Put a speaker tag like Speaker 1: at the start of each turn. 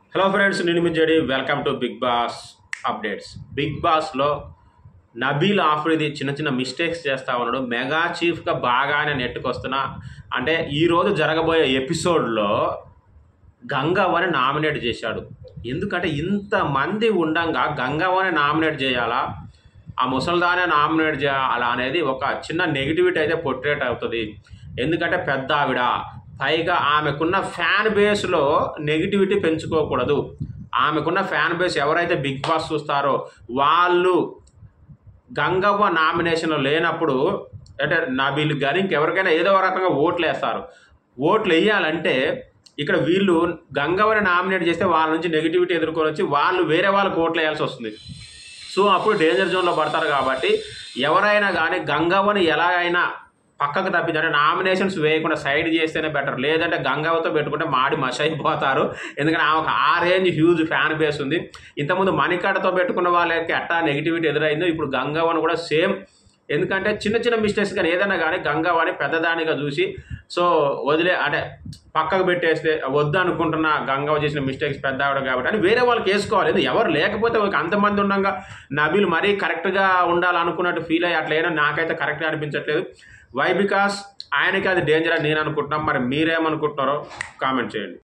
Speaker 1: hello friends నేను మీ Jadi welcome to Bigg Boss updates Bigg బాస్లో నబీల్ ఆఫ్రిది చిన్న చిన్న మిస్టేక్స్ చేస్తా ఉన్నాడు మెగా చీఫ్గా బాగానే నెట్టుకొస్తున్నా అంటే ఈరోజు జరగబోయే ఎపిసోడ్లో గంగవ్వని నామినేట్ చేశాడు ఎందుకంటే ఇంతమంది ఉండంగా గంగవ్వని నామినేట్ చేయాలా ఆ ముసల్దానే నామినేట్ చేయాలా అనేది ఒక చిన్న నెగిటివిటీ అయితే పొట్రేట్ అవుతుంది ఎందుకంటే పెద్ద ఆవిడ పైగా ఆమెకున్న ఫ్యాన్ బేస్లో నెగిటివిటీ పెంచుకోకూడదు ఆమెకున్న ఫ్యాన్ బేస్ ఎవరైతే బిగ్ బాస్ చూస్తారో వాళ్ళు గంగవ్వ నామినేషన్లో లేనప్పుడు అంటే నా వీళ్ళు కానీ ఇంకెవరికైనా ఏదో ఒక రకంగా ఓట్లు వేస్తారు ఓట్లు వేయాలంటే ఇక్కడ వీళ్ళు గంగవ్వని నామినేట్ చేస్తే వాళ్ళ నుంచి నెగిటివిటీ ఎదుర్కొని వచ్చి వాళ్ళు వేరే వాళ్ళకి ఓట్లు వేయాల్సి వస్తుంది సో అప్పుడు డేంజర్ జోన్లో పడతారు కాబట్టి ఎవరైనా కానీ గంగవ్వని ఎలాగైనా పక్కకు తప్పించారు నామినేషన్స్ వేయకుండా సైడ్ చేస్తేనే బెటర్ లేదంటే గంగవ్వతో పెట్టుకుంటే మాడి మష అయిపోతారు ఎందుకంటే ఆమెకు ఆ రేంజ్ హ్యూజ్ ఫ్యాన్ బేస్ ఉంది ఇంతకుముందు మణికడతో పెట్టుకున్న వాళ్ళకి ఎట్టా నెగిటివిటీ ఎదురైందో ఇప్పుడు గంగవ్వను కూడా సేమ్ ఎందుకంటే చిన్న చిన్న మిస్టేక్స్ కానీ ఏదైనా కానీ గంగవ్వని పెద్దదానిగా చూసి సో వదిలే అంటే పక్కకు పెట్టేస్తే వద్దు అనుకుంటున్న గంగవ్వ చేసిన మిస్టేక్స్ పెద్ద ఆవిడ కాబట్టి అని వేరే వాళ్ళకి వేసుకోవాలి ఇది ఎవరు లేకపోతే ఒక అంతమంది ఉండగా నబీలు మరీ కరెక్ట్గా ఉండాలనుకున్నట్టు ఫీల్ అయ్యి అట్లయినా నాకైతే కరెక్ట్గా అనిపించట్లేదు వై బికాస్ ఆయనకి అది డేంజర్ అని నేను అనుకుంటున్నాను మరి మీరేమనుకుంటున్నారో కామెంట్ చేయండి